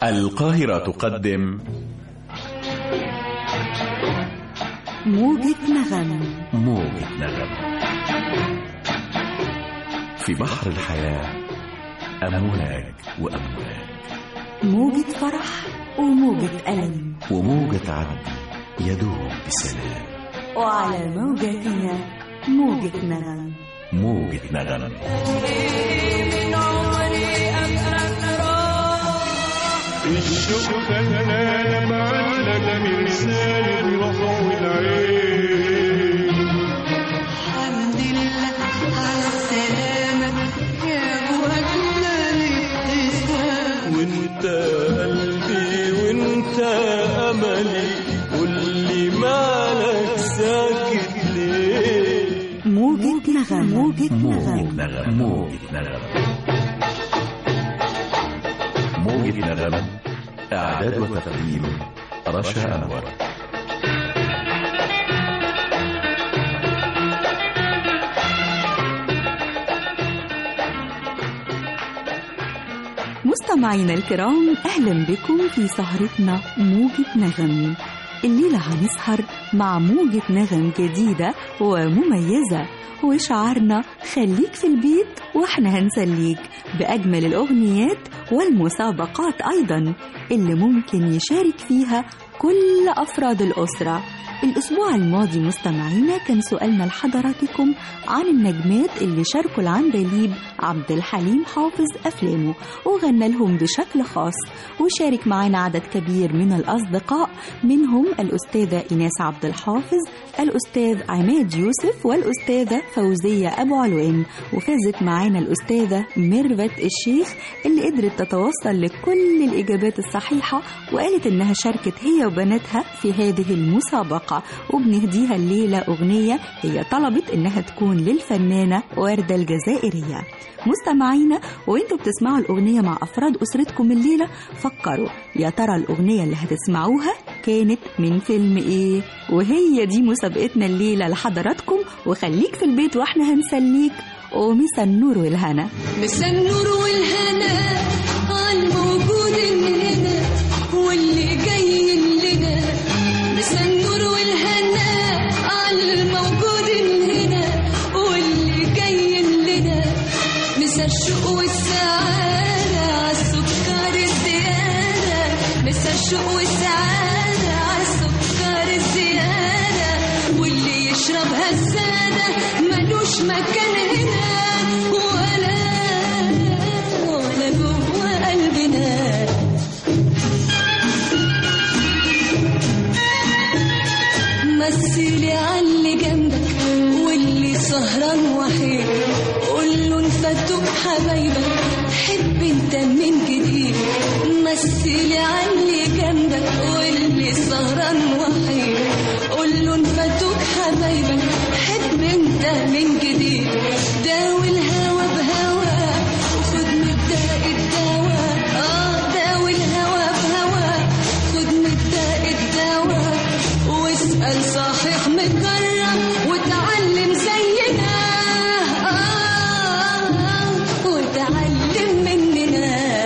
القاهرة تقدم موجة نغم موجة نغم في بحر الحياة أمواج وأمواج موجة فرح وموجة ألم وموجة عدل يدوب بسلام وعلى موجتنا موجة نغم موجة نغم الشوق خلانا معلق مرسال الروح والعين الحمد لله على السلامة يا أبو أجمل ابتسام وانت قلبي وانت املي قولي مالك ساكت ليه موجة نغم موجة موجة نغم نغم موجة نغم موجة نغم إعداد وتقديم رشا أنور مستمعينا الكرام أهلا بكم في سهرتنا موجة نغم الليلة هنسهر مع موجة نغم جديدة ومميزة وشعارنا خليك في البيت واحنا هنسليك بأجمل الأغنيات والمسابقات أيضا اللي ممكن يشارك فيها كل أفراد الأسرة الأسبوع الماضي مستمعينا كان سؤالنا لحضراتكم عن النجمات اللي شاركوا العندليب عبد الحليم حافظ أفلامه وغنى لهم بشكل خاص وشارك معانا عدد كبير من الأصدقاء منهم الأستاذة إيناس عبد الحافظ الأستاذ عماد يوسف والأستاذة فوزية أبو علوان وفازت معانا الأستاذة ميرفت الشيخ اللي قدرت تتوصل لكل الإجابات الصحيحة وقالت إنها شاركت هي وبناتها في هذه المسابقة وبنهديها الليلة أغنية هي طلبت إنها تكون للفنانة وردة الجزائرية مستمعينا وانتوا بتسمعوا الأغنية مع أفراد أسرتكم الليلة فكروا يا ترى الأغنية اللي هتسمعوها كانت من فيلم إيه وهي دي مسابقتنا الليلة لحضراتكم وخليك في البيت وإحنا هنسليك ومسا النور والهنا مسا النور والهنا عالموجود هنا واللي جاي لنا مسا النور والهنا عالموجود هنا واللي جاي لنا مسا الشوق والسعادة عالسكر الزيادة مسا الشوق والسعادة عالسكر الزيادة واللي يشربها السادة ملوش مكان هنا ولا ولا جوه قلبنا مثلي عاللي جنبك واللي سهران وحيد قول له انفتوا بحبايبك حب انت من جديد مثلي عاللي جنبك واللي سهران وحيد قول له انفتوا بحبايبك حب انت من جديد داوي الهوى بهوى وخد مبدأ الدواء اه داوي الهوى بهوى خد مبدأ الدواء واسأل صحيح مكرم وتعلم زينا آه وتعلم مننا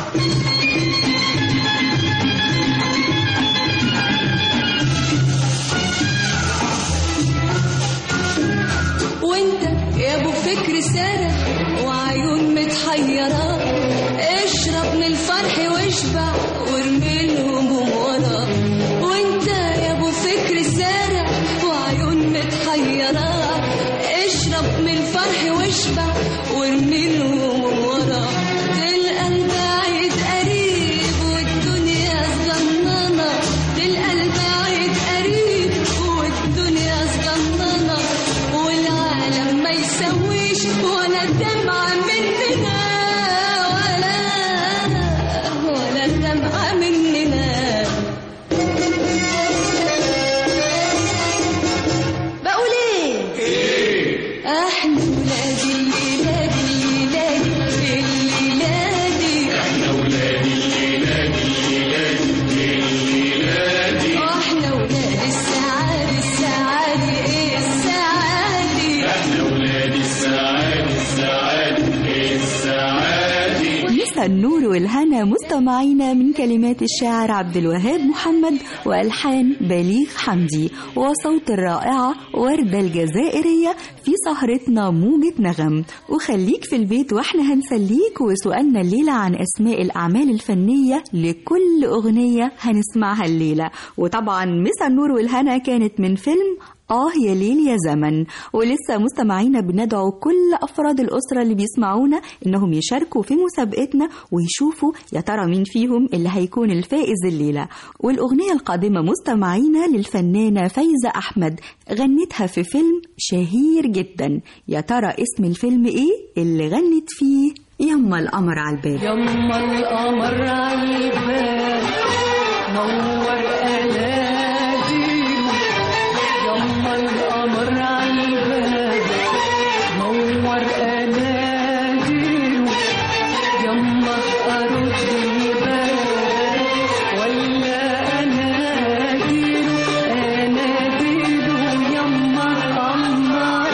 وانت يا ابو فكر سارح وعيون متحيرة اشرب من الفرح واشبع وارمي الهموم ورا وانت يا ابو فكر سارح وعيون متحيرة اشرب من الفرح واشبع وارمي الهموم ورا تلقى البعيد قريب والدنيا صغننة تلقى البعيد قريب والدنيا صغننة والعالم ما يسويش ولا دمعة مننا ولا ولا دمعة مننا بقول ايه احنا ولاد الليلاد الليلاد الليلادي احنا ولاد الليلاد الليلاد احنا ولاد السعادة السعادة ايه السعادة السعادة السعادة السعادة مسا النور والهنا مستمعينا من كلمات الشاعر عبد الوهاب محمد والحان بليغ حمدي وصوت الرائعه ورده الجزائريه في سهرتنا موجه نغم وخليك في البيت واحنا هنسليك وسؤالنا الليله عن اسماء الاعمال الفنيه لكل اغنيه هنسمعها الليله وطبعا مسا النور والهنا كانت من فيلم آه يا ليل يا زمن ولسه مستمعينا بندعو كل أفراد الأسرة اللي بيسمعونا إنهم يشاركوا في مسابقتنا ويشوفوا يا ترى مين فيهم اللي هيكون الفائز الليلة والأغنية القادمة مستمعينا للفنانة فايزة أحمد غنتها في فيلم شهير جدا يا ترى اسم الفيلم إيه اللي غنت فيه يما القمر على الباب يما القمر عالباب نور قناديله يما القمر عالباب نور قناديله يما أرد الباب ولا أناديله أناديله يما القمر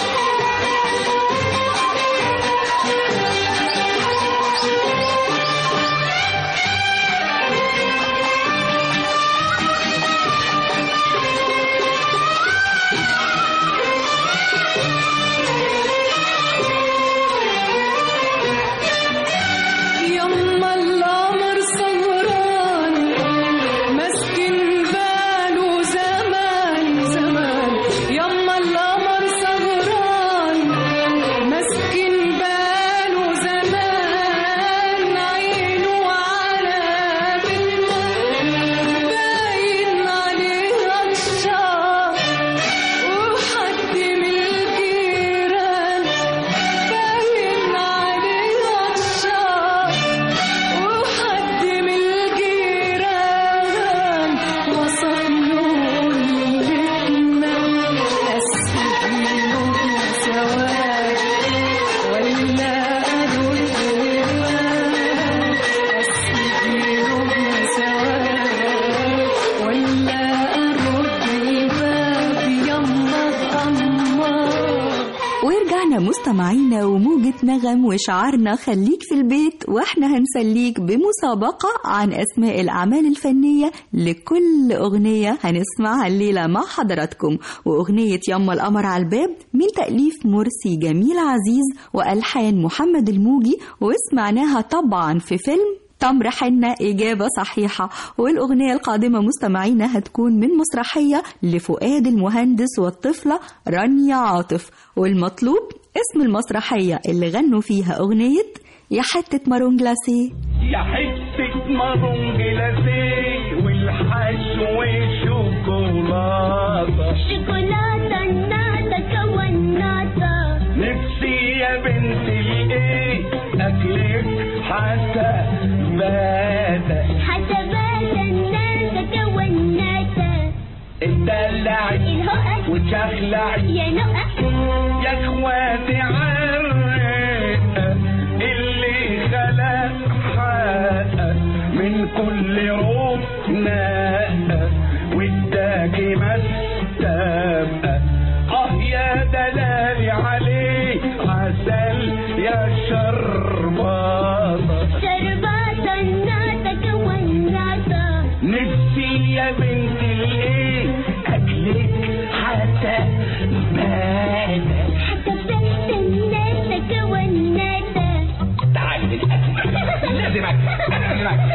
يما القمر سهران مسكن باله زمان زمان يما القمر سهران مسكن باله زمان عينه على بالماء باين عليها الشعر وحد من الجيران باين عليها الشعر وحد من الجيران وصف له الفتنة أسجله سواد ولا قالوا الإيمان أسجله سواد ولا أرد الباب يما القمار ورجعنا مستمعينا وموجة نغم وشعارنا خليك في البيت واحنا هنسليك بمسابقة عن أسماء الأعمال الفنية لكل أغنية هنسمعها الليلة مع حضراتكم وأغنية يما القمر على الباب من تأليف مرسي جميل عزيز وألحان محمد الموجي وسمعناها طبعا في فيلم تمر حنة إجابة صحيحة والأغنية القادمة مستمعينا هتكون من مسرحية لفؤاد المهندس والطفلة رانيا عاطف والمطلوب اسم المسرحية اللي غنوا فيها أغنية يا حتة مارون جلاسيه يا حتة مارون جلاسيه والحشو شوكولاتة شوكولاتة ناتا كوناتا نفسي يا بنتي الايه اكلك حتى باتا حتى باتا ناتا كوناتا اتدلعي الهقة وتخلعي يا نقة يا اخواتي عالرقة اللي خلق حقق من كل روح نقة واداكي مستبقى اه يا دلالي عليه عسل يا شرباطة شرباتا ناتا كوناتا نفسي يا بنت الايه اكلك حتى باتا حتى باتا ناتا كوناتا تعالي للأكل لازم أكل لازم أكل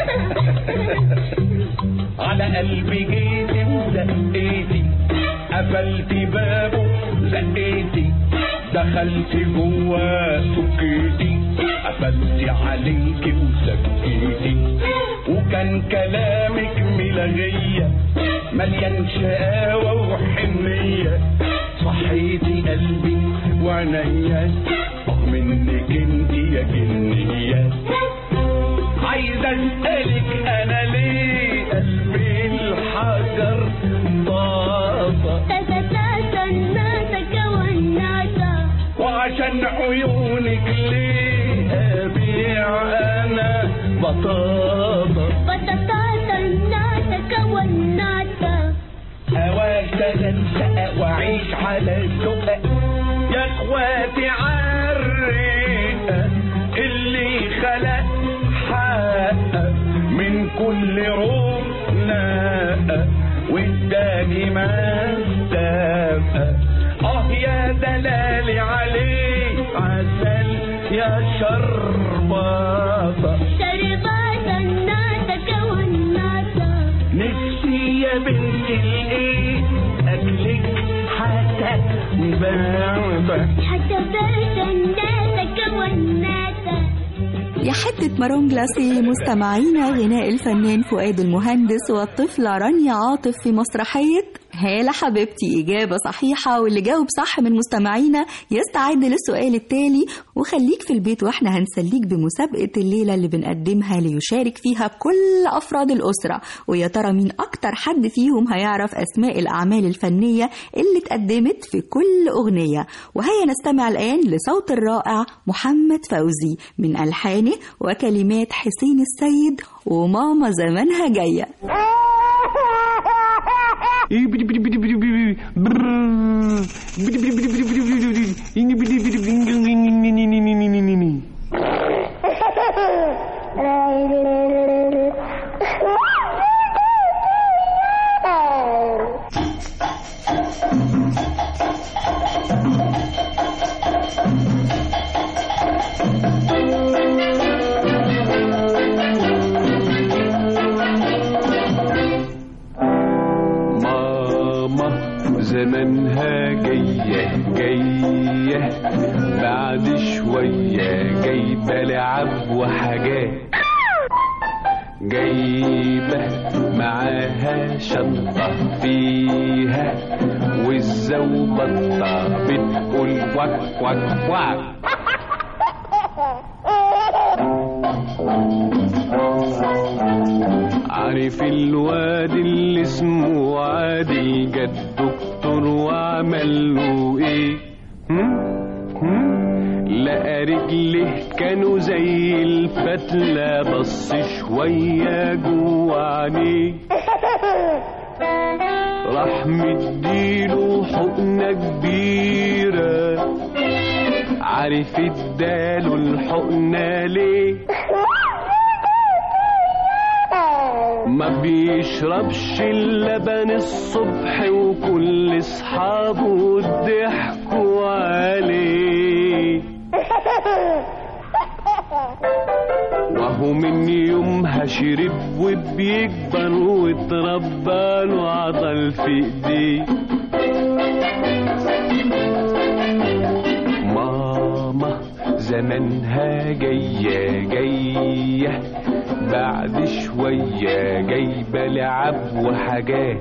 على قلبي جيتي ودقيتي قفلت بابه زقيتي دخلت جوا سكيتي قفلت عليكي وسكيتي وكان كلامك ملغية مليان شقاوة وحنية صحيتي قلبي وعينيا منك انت يا جنية عايز اسألك انا ليه قلبي الحجر طاطا تاتا تاتا ناتا كوناتا وعشان عيونك ليه ابيع انا بطاطا بطاطا ناتا كوناتا هواك تنسى واعيش على السوق يا اخواتي عالرقة اللي خلق كل روح ناقة والتاني ما استبقى اه يا دلالي عليه عسل يا شرباطة شربات الناس والناس نفسي يا بنت الايه اكلك حتى بعبع حسبات الناس والناس يا حتة مارون جلاسي مستمعينا غناء الفنان فؤاد المهندس والطفلة رانيا عاطف في مسرحية هالة حبيبتي إجابة صحيحة واللي جاوب صح من مستمعينا يستعد للسؤال التالي وخليك في البيت واحنا هنسليك بمسابقة الليلة اللي بنقدمها ليشارك فيها كل أفراد الأسرة ويا ترى مين أكتر حد فيهم هيعرف أسماء الأعمال الفنية اللي اتقدمت في كل أغنية وهيا نستمع الآن لصوت الرائع محمد فوزي من ألحانه وكلمات حسين السيد وماما زمانها جايه ماما زمانها جاية جاية بعد شوية جايبة لعب وحاجات جايبة معاها شنطة فيها والزوبطة بتقول وك وك وك عارف الواد اللي اسمه عادل جد دكتور وعمل له ايه هم؟ هم؟ لقى رجله كانوا زي الفتلة بص شوية جوه عينيه راح مديله حقنة كبيرة عارف اداله الحقنة ليه ما بيشربش اللبن الصبح وكل اصحابه ضحكوا عليه وهو من يومها شرب وبيكبر واتربى له عضل في ايديه ماما زمانها جاية جاية بعد شوية جايبة لعب وحاجات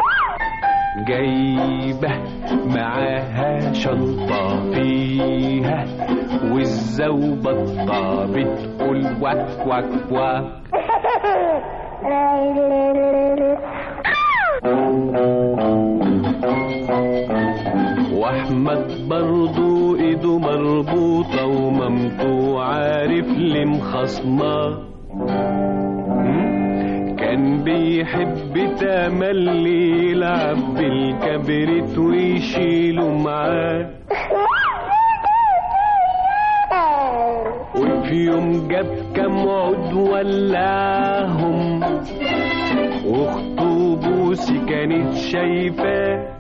جايبة معاها شنطة فيها والزوبطة بتقول وك وك وك واحمد برضو ايده مربوطة ومامته عارف ليه مخصماه كان بيحب تملي يلعب بالكبريت ويشيله معاه وفي يوم جاب كام عود ولعهم واخته بوسي كانت شايفاه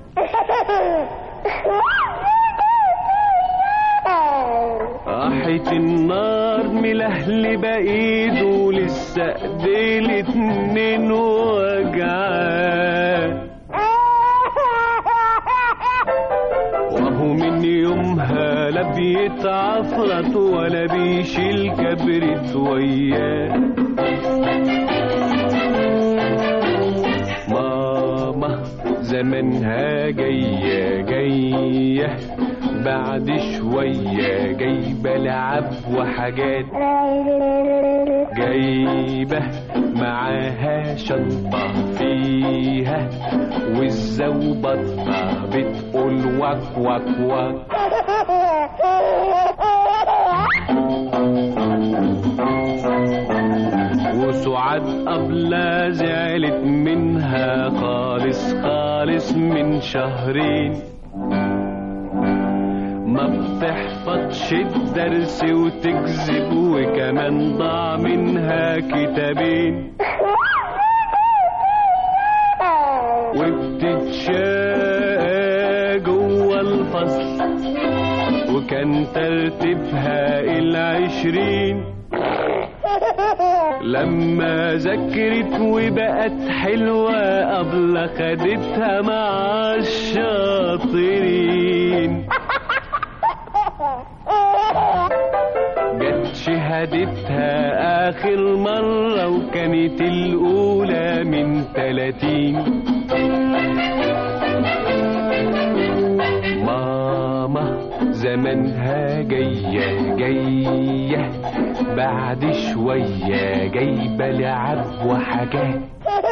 راحت النار ملهلبة ايده لسه ايديه اتنين وجعاه وهو من يومها لا بيتعفرت ولا بيشيل كبرت وياه ماما زمانها جاية جاية بعد شوية جايبة لعب وحاجات جايبة معاها شنطة فيها والزوبطة بتقول وك وك وك وسعاد قبلها زعلت منها خالص خالص من شهرين ما بتحفظش الدرس وتكذب وكمان ضاع منها كتابين وبتتشاقى جوه الفصل وكان ترتيبها العشرين لما ذكرت وبقت حلوة قبل خدتها مع الشاطرين جت شهادتها آخر مرة وكانت الأولى من تلاتين ماما زمانها جاية جاية بعد شوية جايبة لعب وحاجات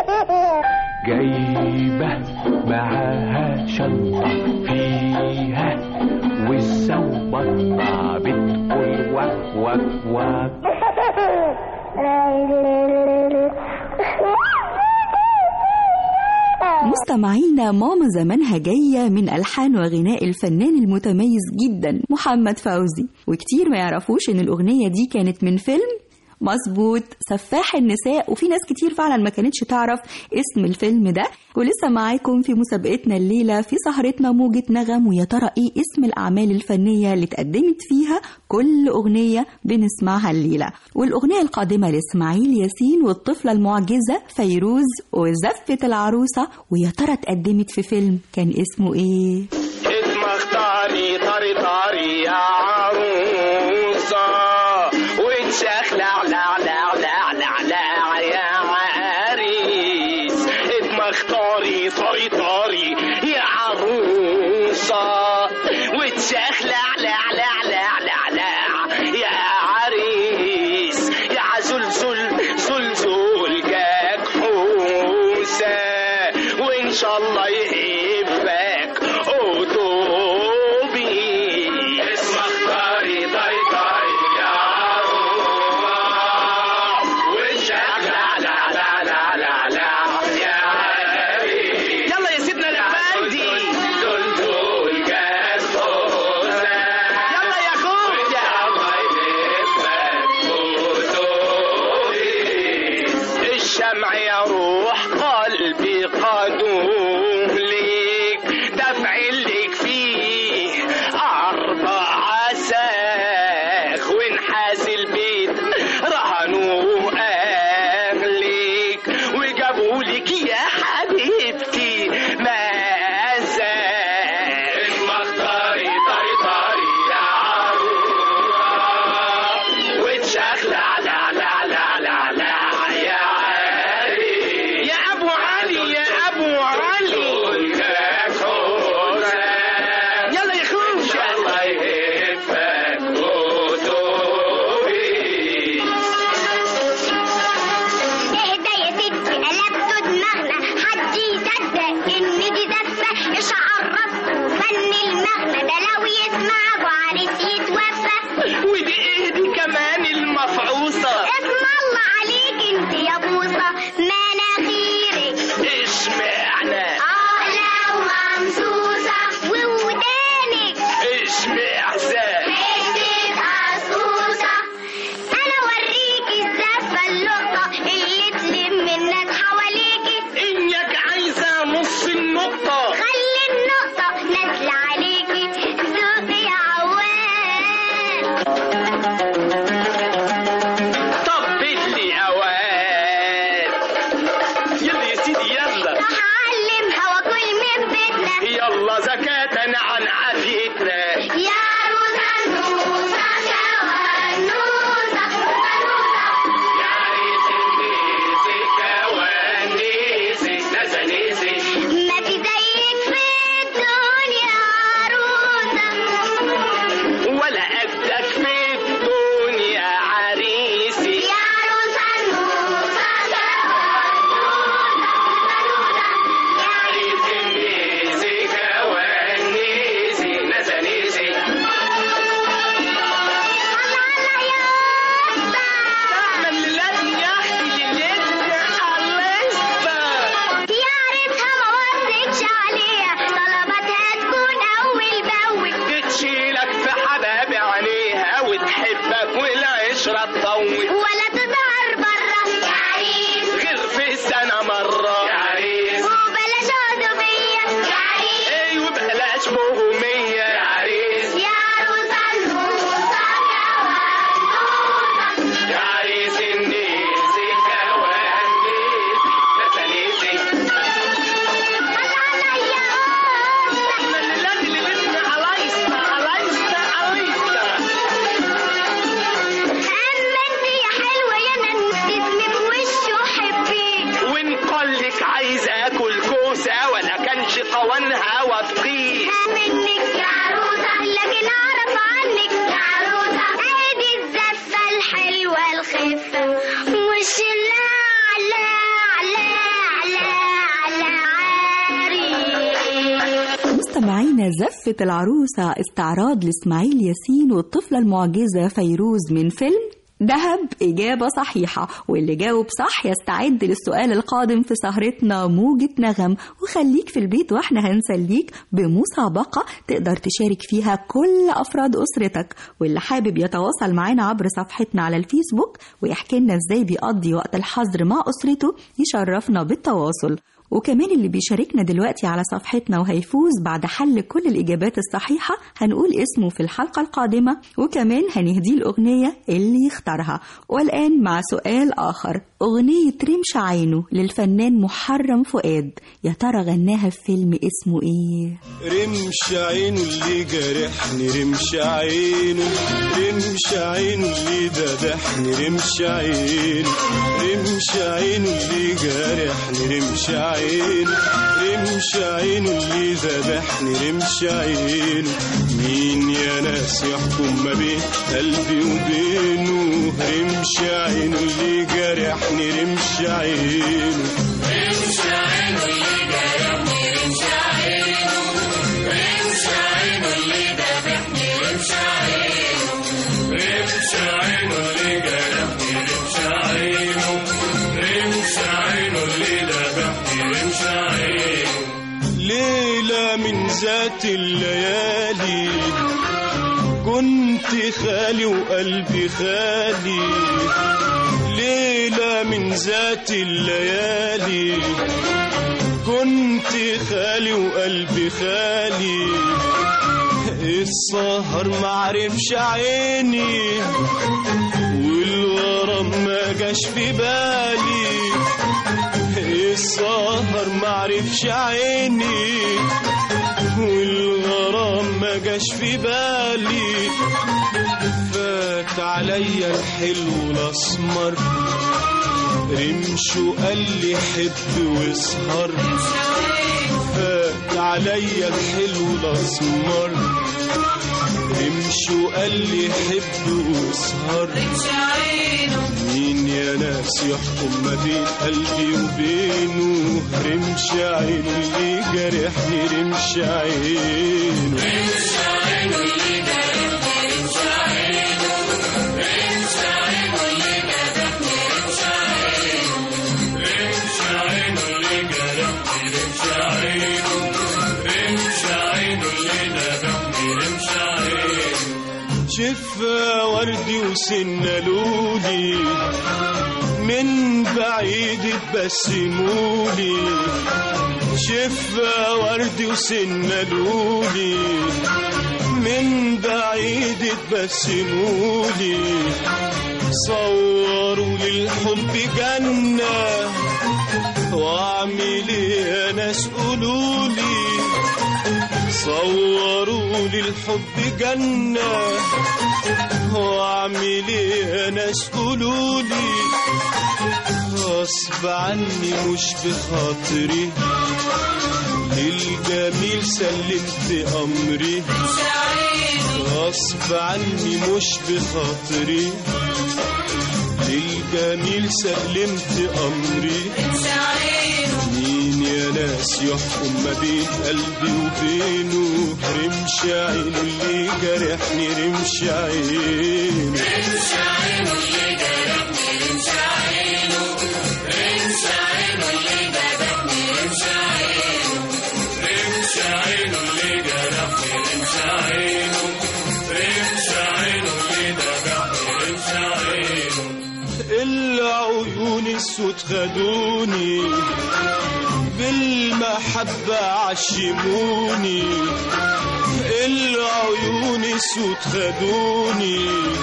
جايبة معاها شنطة فيها والسوبطة بتقول وك وك وك مستمعينا ماما زمانها جاية من ألحان وغناء الفنان المتميز جدا محمد فوزي وكتير ما يعرفوش إن الأغنية دي كانت من فيلم مظبوط سفاح النساء وفي ناس كتير فعلا ما كانتش تعرف اسم الفيلم ده ولسه معاكم في مسابقتنا الليلة في سهرتنا موجة نغم ويا ترى ايه اسم الأعمال الفنية اللي اتقدمت فيها كل أغنية بنسمعها الليلة والأغنية القادمة لإسماعيل ياسين والطفلة المعجزة فيروز وزفة العروسة ويا ترى اتقدمت في فيلم كان اسمه ايه اسمك طاري طاري طاري يا عروسة وتشخلع لا لا لا لا لا يا عريس اسمك طاري طاري طاري يا عروسة وتشخلع لا لا لا لا لا يا عريس يا عزلزل زلزل جاك حوسة وإن شاء الله يهبك قدوبي اسمك طاري طاري طاري يا عروة وشك لا لا لا لا لا لا يا عريس يلا يا سيدنا الافندي دول دول جاك حوسة يلا يا اخويا الشمع يا روح قلبي قدوم ليك دفع لك فيه أربع ساخ ونحاس البيت رهنوا أهلك وجابوا لك يا حبيبتي مازال اسمك طاري طاري طاري يا عروة وتشخلع لا لا لا لا لا يا علي يا ابو علي عايز اكل كوسه ولا كانش قوانها وفقيه منك يا عروسة لكن أعرف عنك يا عروسة عيدي الزفة الحلوة الخفة مش لا على على على على عاري مستمعينا زفة العروسة استعراض لإسماعيل ياسين والطفلة المعجزة فيروز من فيلم دهب إجابة صحيحة واللي جاوب صح يستعد للسؤال القادم في سهرتنا موجة نغم وخليك في البيت واحنا هنسليك بمسابقة تقدر تشارك فيها كل أفراد أسرتك واللي حابب يتواصل معنا عبر صفحتنا على الفيسبوك ويحكي لنا ازاي بيقضي وقت الحظر مع أسرته يشرفنا بالتواصل وكمان اللي بيشاركنا دلوقتي على صفحتنا وهيفوز بعد حل كل الإجابات الصحيحة هنقول اسمه في الحلقة القادمة وكمان هنهديه الأغنية اللي يختارها والآن مع سؤال آخر أغنية رمش عينه للفنان محرم فؤاد يا ترى غناها في فيلم اسمه إيه؟ رمش عينه اللي جرحني رمش عينه رمش عينه اللي ذبحني رمش عينه رمش عينه اللي جرحني رمش عينه رمش عينه اللي ذبحني رمش عينه مين يا ناس يحكم ما بين قلبي وبينه رمش عينه اللي جرحني رمش عينه ليلة من ذات الليالي كنت خالي وقلبي خالي ليلة من ذات الليالي كنت خالي وقلبي خالي السهر معرفش عيني والغرام ما جاش في بالي السهر معرفش عيني والغرام ما جاش في بالي فات عليا الحلو الاسمر رمشه قال لي حب واسهر فات عليا الحلو الاسمر رمشه قال لي حب واسهر مين يا ناس يحكم ما بين قلبي وبينه رمش عينه اللي جرحني رمش عينه شفا وردي وسنة لولي من بعيد تبسمولي شفا وردي وسنة لولي من بعيد تبسمولي صوروا للحب جنة واعمل ايه يا ناس قولولي صوروا للحب جنة واعمل ايه يا ناس قولولي غصب عني مش بخاطري للجميل سلمت امري غصب عني مش بخاطري للجميل سلمت امري مين يا ناس يحكم ما بين قلبي وبينه رمش عينه اللي جرحني رمش عينه العيون السود خدوني بالمحبة عشموني العيون السود خدوني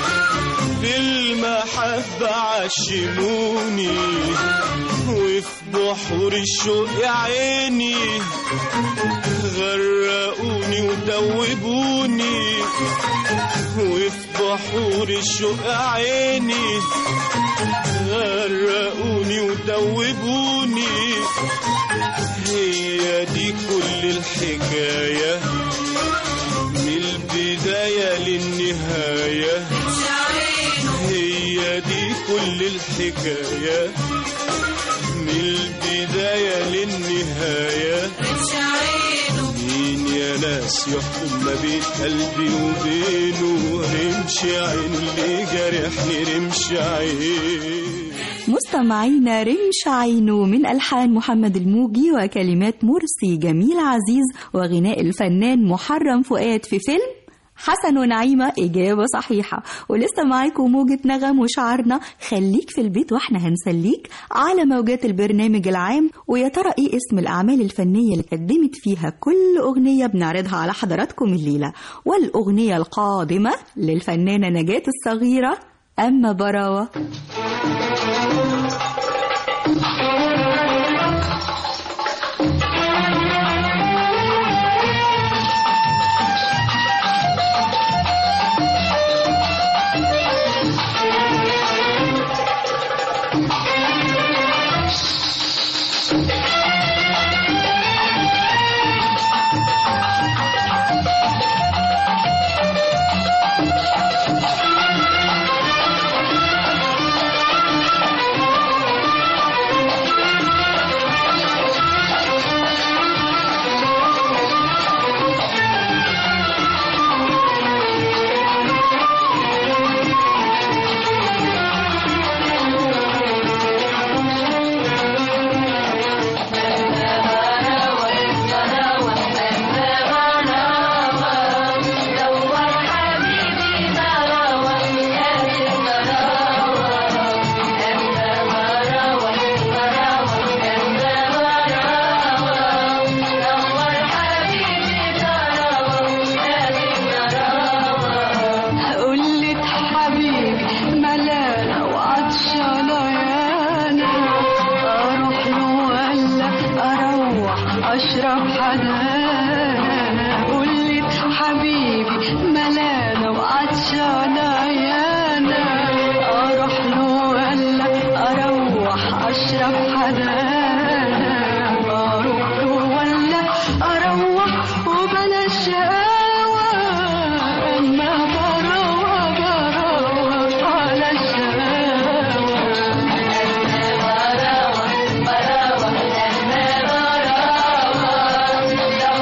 بالمحبة عشموني وفي بحور الشوق يا عيني غرقوني ودوبوني وفي بحور الشوق عيني غرقوني ودوبوني هي دي كل الحكاية من البداية للنهاية هي دي كل الحكاية من البداية للنهاية مين يا ناس يحكم ما بين قلبي وبينه رمش عينه اللي جارحني رمش عينه مستمعينا رمش عينه من ألحان محمد الموجي وكلمات مرسي جميل عزيز وغناء الفنان محرم فؤاد في فيلم حسن ونعيمة إجابة صحيحة ولسه معاكم موجة نغم وشعرنا خليك في البيت واحنا هنسليك على موجات البرنامج العام ويا ترى إيه اسم الأعمال الفنية اللي قدمت فيها كل أغنية بنعرضها على حضراتكم الليلة والأغنية القادمة للفنانة نجاة الصغيرة أما براوة قلت حبيبي ملانة وعطشانة يانا أروح له ولا أروح أشرب حدانا قلت حبيبي ملانة وعطشانة يانا أروح له ولا أروح أشرب حدانا أروح له ولا أروح وبلا شقاوة أما براوة براوة على الشقاوة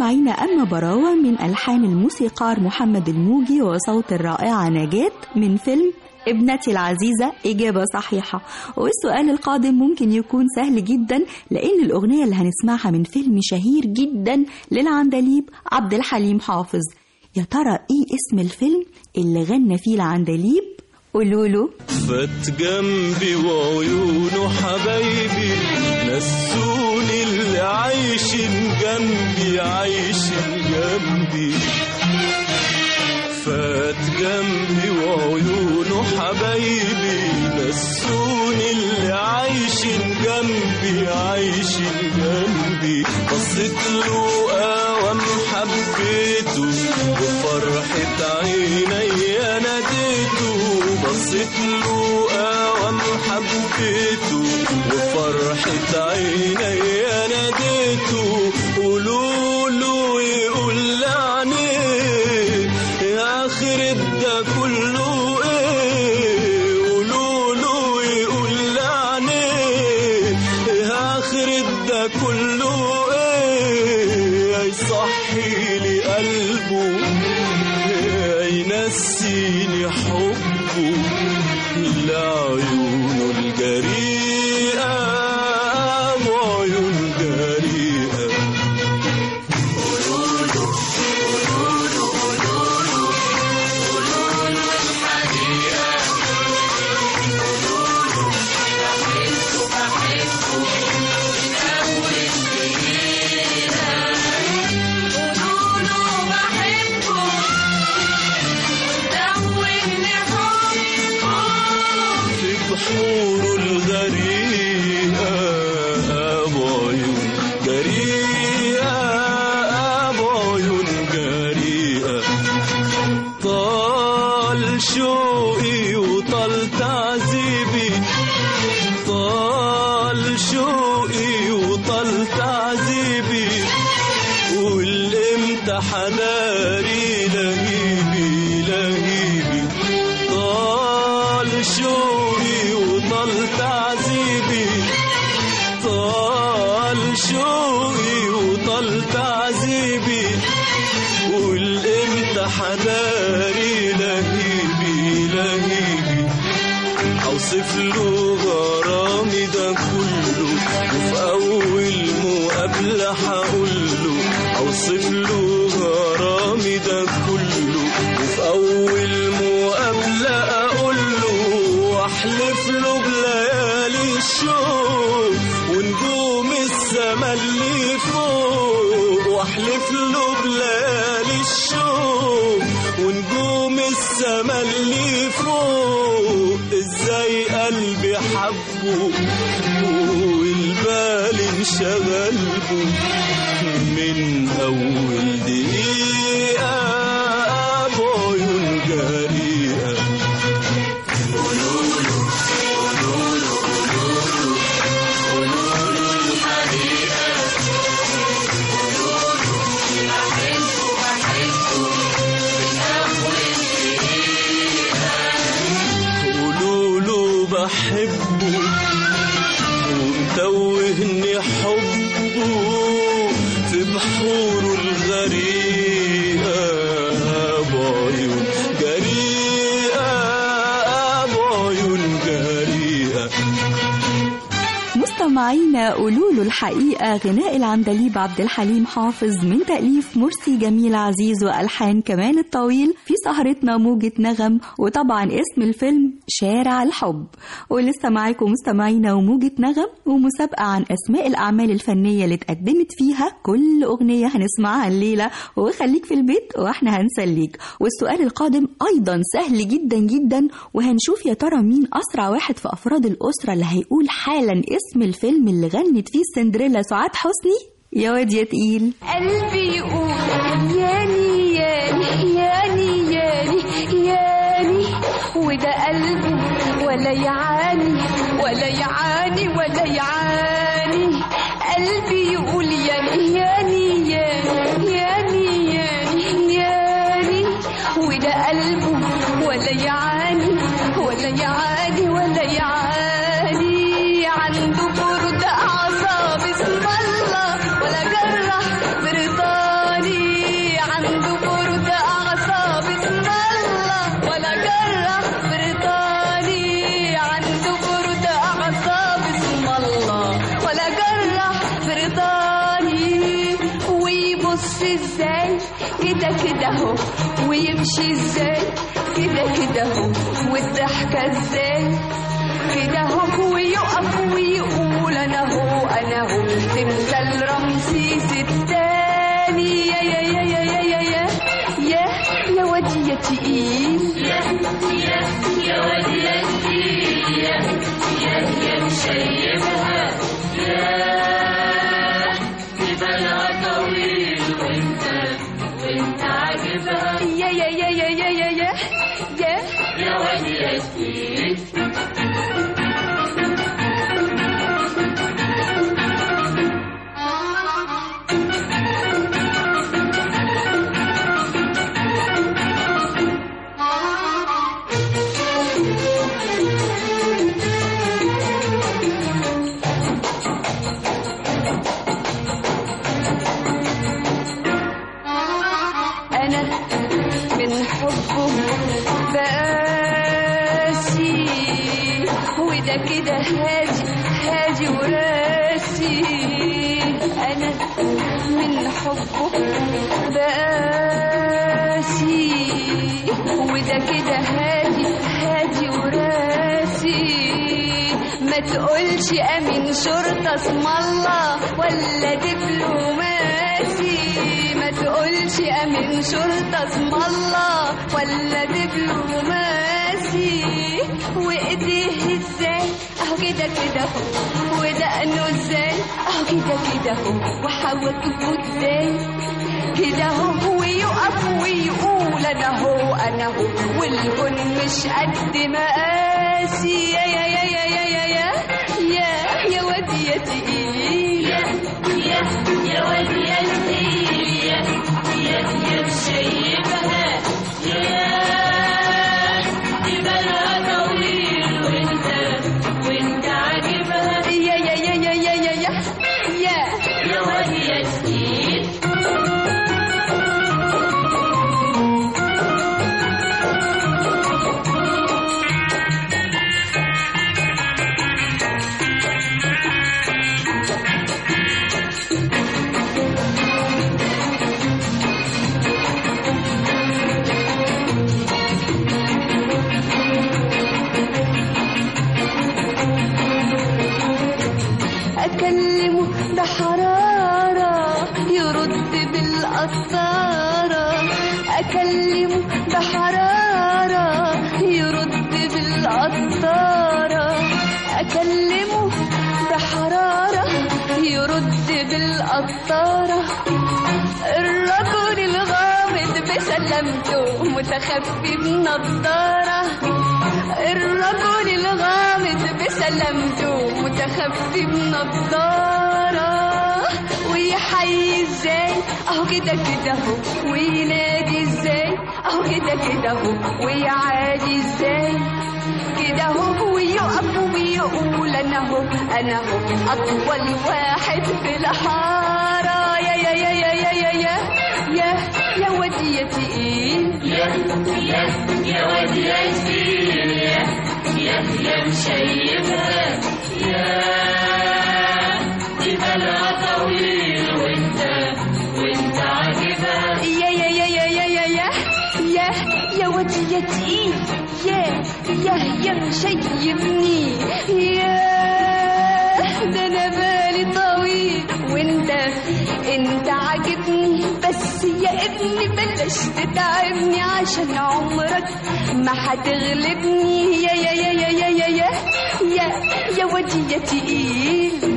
مستمعينا أما براوة من ألحان الموسيقار محمد الموجي وصوت الرائعة نجاة من فيلم ابنتي العزيزة إجابة صحيحة والسؤال القادم ممكن يكون سهل جدا لأن الأغنية اللي هنسمعها من فيلم شهير جدا للعندليب عبد الحليم حافظ يا ترى إيه اسم الفيلم اللي غنى فيه العندليب قولوا له فات جنبي وعيونه حبايبي نسوني اللي عايشين جنبي عايشين جنبي فات جنبي وعيونه حبايبي نسوني اللي عايشين جنبي عايشين جنبي بصيت له قوام حبيته وفرحة عيني ناديته بصيت له قوام حبيته وفرحة عيني ناديته قولوا له يقول لعني يا آخر ده كله ايه قولوا له يقول لعني يا آخر ده كله ايه يصحي لي قلبه ينسيني حبه لعيونه الجريئة وعيون جريئة في بحور الغريقة بعيون جريئة بعيون جريئة طال شوقي وطال تعذيبي طال شوقي وطال تعذيبي والامتى حداري لهيبي لهيبي طال شوقي وطال تعذيبي طال شوقي وطال تعذيبي والامتى حداري لهيبي لهيبي اوصف له غرامي ده كله وفي اول مقابله هقول له اوصف له غرامي ده كله وفي اول مقابله اقول له واحلف له بليالي الشوق ونجوم السما اللي فوق واحلف له بليالي الشوق ونجوم السما اللي فوق ازاي قلبي حبه والبال انشغل به من اول دقيقه بعيون جريئه قولوا له بحبه ومتوهني حبه في بحوره الغريقة بعيون جريئة بعيون جريئة مستمعينا قولوا له الحقيقة غناء العندليب عبد الحليم حافظ من تأليف مرسي جميل عزيز وألحان كمال الطويل في سهرتنا موجة نغم وطبعا اسم الفيلم شارع الحب ولسه معاكم مستمعينا وموجة نغم ومسابقة عن أسماء الأعمال الفنية اللي اتقدمت فيها كل أغنية هنسمعها الليلة وخليك في البيت وإحنا هنسليك والسؤال القادم أيضا سهل جدا جدا وهنشوف يا ترى مين أسرع واحد في أفراد الأسرة اللي هيقول حالا اسم الفيلم اللي غنت فيه سندريلا سعاد حسني يا واد يا تقيل قلبي يقول ياني ياني ياني ياني ياني وده قلبه ولا يعاني ولا يعاني ولا يعاني قلبي يقول ياني ياني ياني ياني ياني ياني وده قلبه ولا يعاني ولا يعاني ولا يعاني عنده برد أعصاب اسم الله ولا جرح برضاني اهو ويمشي ازاي كده كده اهو والضحكة ازاي كده اهو ويقف ويقول انا هو انا هو تمثال رمسيس التاني يا يا يا يا يا يا يا يا يا وادي يا تقيل يا يا يا يا يا يا يا يا أنا من حبه بقاسي وده كده هادي هادي وراسي أنا من حبه بقاسي وده كده هادي هادي وراسي ما تقولش أمين شرطة اسم الله ولا دبلوماسي ما تقولش أمين شرطة اسم الله ولا دبلوماسي وإيديه ازاي أهو كده كده اهو ودقنه ازاي أهو كده كده اهو وحواجبه ازاي كده اهو ويقف ويقول أنا هو أنا هو والكون مش قد مقاسي يا يا يا يا يا يا يا يا يا وادي يا تقيل يا يا يا وادي يا تقيل يا يا يا مشيبها يا دي بالها طويل وانت وانت عاجبها يا يا يا يا يا يا يا يا يا وادي يا تقيل أكلمه بحرارة يرد بالقطارة أكلمه بحرارة يرد بالقطارة أكلمه بحرارة يرد بالقطارة الرجل الغامض بسلامته متخفي بنضارة الرجل الغامض بسلامته متخفي بنضارة ويحيي ازاي اهو كده كده اهو وينادي ازاي اهو كده كده اهو ويعادي ازاي كده اهو ويقف ويقول انا اهو انا اهو اطول واحد في الحاره يا يا يا يا يا يا يا يا يا ودي يا تقيل يا يا يا ودي يا تقيل يا يا يا مشيبها يا دي بالها طويل وانت وانت عاجبها يا يا يا يا يا يا يا يا يا ودي يا تقيل يا يا يا مشيبني يا ده انا بالي طويل وانت انت عاجبني بس يا ابني بلاش تتعبني عشان عمرك ما هتغلبني يا يا يا يا يا يا يا يا يا ودي يا تقيل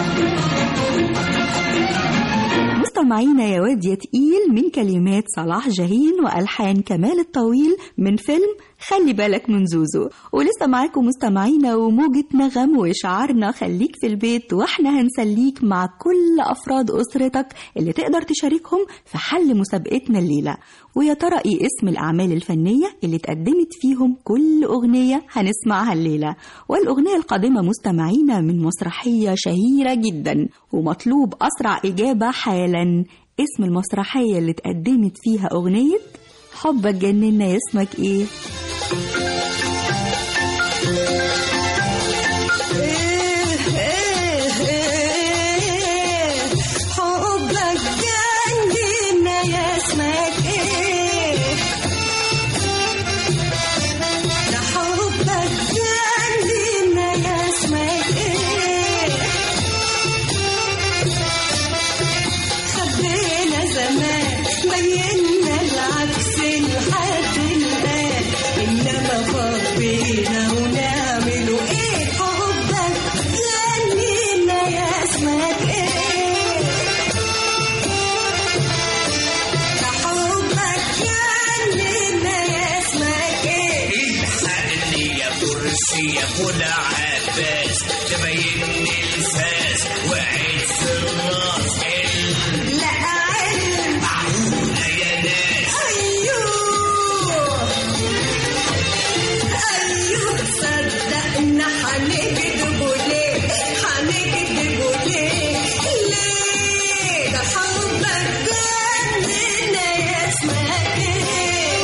مستمعينا يا واد يا تقيل من كلمات صلاح جاهين وألحان كمال الطويل من فيلم خلي بالك من زوزو ولسه معاكم مستمعينا وموجة نغم وشعارنا خليك في البيت واحنا هنسليك مع كل أفراد أسرتك اللي تقدر تشاركهم في حل مسابقتنا الليلة ويا ترى ايه اسم الأعمال الفنية اللي اتقدمت فيهم كل أغنية هنسمعها الليلة والأغنية القادمة مستمعينا من مسرحية شهيرة جدا ومطلوب أسرع إجابة حالا اسم المسرحية اللي اتقدمت فيها أغنية حبك جننا يا اسمك ايه حبك جننا يا اسمك ايه بينا ونعمله ايه حبك غنينا يا اسمك ايه ده حبك غنينا يا اسمك ايه الحقني يا كرسي يا فول عباس تبين الفاس وعز الراس لا علم معقولة يا ناس ايوه ايوه صدقنا هنكدبوا ليه هنكدبوا ليه ليه ده حبك جننا يا اسمك ايه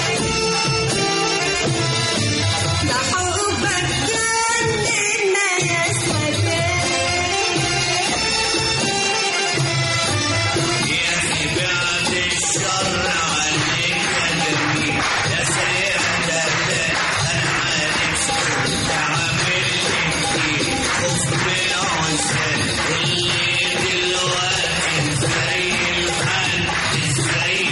ده حبك جننا يا اسمك ايه يا أخي بعد الشر عليك يا جميل يا سريع دبان أنا عارف تعمل كتير خوف من عسان اللي دلوقتي زي الحال زي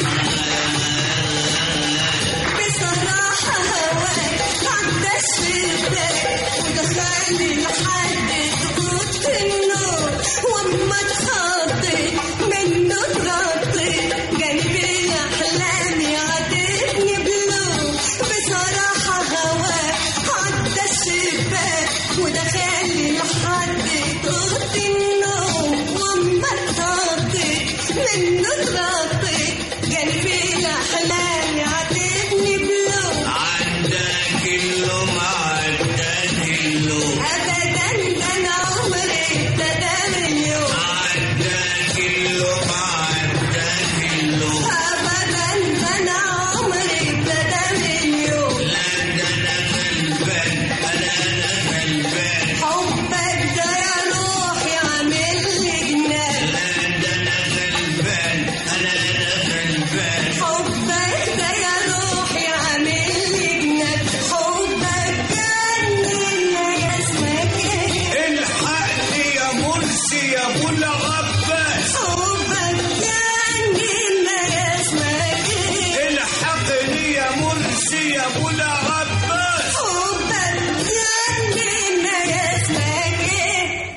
بصراحة هواك عدى الشباك ودخلني لحد تغط النور واما اتخضيت منه اتغطيت جنبي احلامي عاتبني بلوم بصراحة هواك عدى الشباك ودخلني لحد تغط النور واما اتخضيت منه اتغطيت جنبي احلامي عاتبني بلوم عندك اللوم عندك اللوم ابدا ده انا عمري ابتدى من يوم عندك اللوم عندك اللوم ابدا ده انا عمري ابتدى من يوم لا ده انا غلبان انا انا غلبان حبك ده يا روحي عامل لي جنان لا ده انا غلبان انا انا غلبان حبك ده يا روحي عامل لي جنان حبك جننا يا اسمك ايه الحقني يا مرسي يا ابو العباس حبك جننا يا اسمك ايه الحقني يا مرسي يا ابو العباس حبك جننا يا اسمك ايه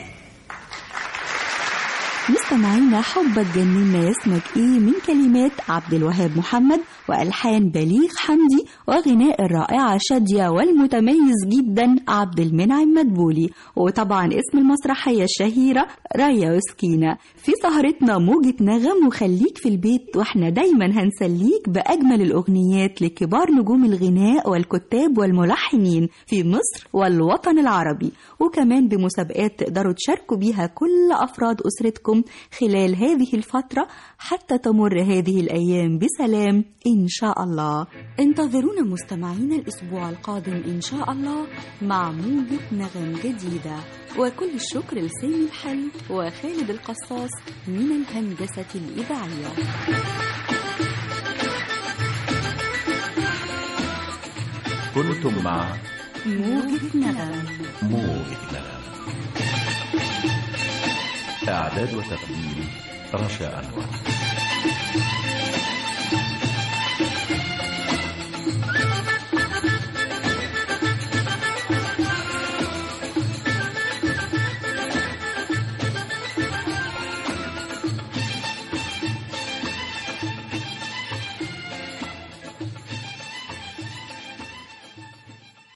مستمعينا حبك جننا اسمك ايه من كلمات عبد الوهاب محمد والحان بليغ حمدي وغناء الرائعه شاديه والمتميز جدا عبد المنعم مدبولي وطبعا اسم المسرحيه الشهيره رايا وسكينه في سهرتنا موجة نغم وخليك في البيت واحنا دايما هنسليك باجمل الاغنيات لكبار نجوم الغناء والكتاب والملحنين في مصر والوطن العربي وكمان بمسابقات تقدروا تشاركوا بيها كل افراد اسرتكم خلال هذه الفتره حتى تمر هذه الايام بسلام ان شاء الله انتظرونا مستمعينا الاسبوع القادم ان شاء الله مع موجة نغم جديده وكل الشكر لسامي الحلو وخالد القصاص من الهندسه الاذاعيه كنتم مع موجة نغم موجة نغم إعداد وتقديم رشا أنور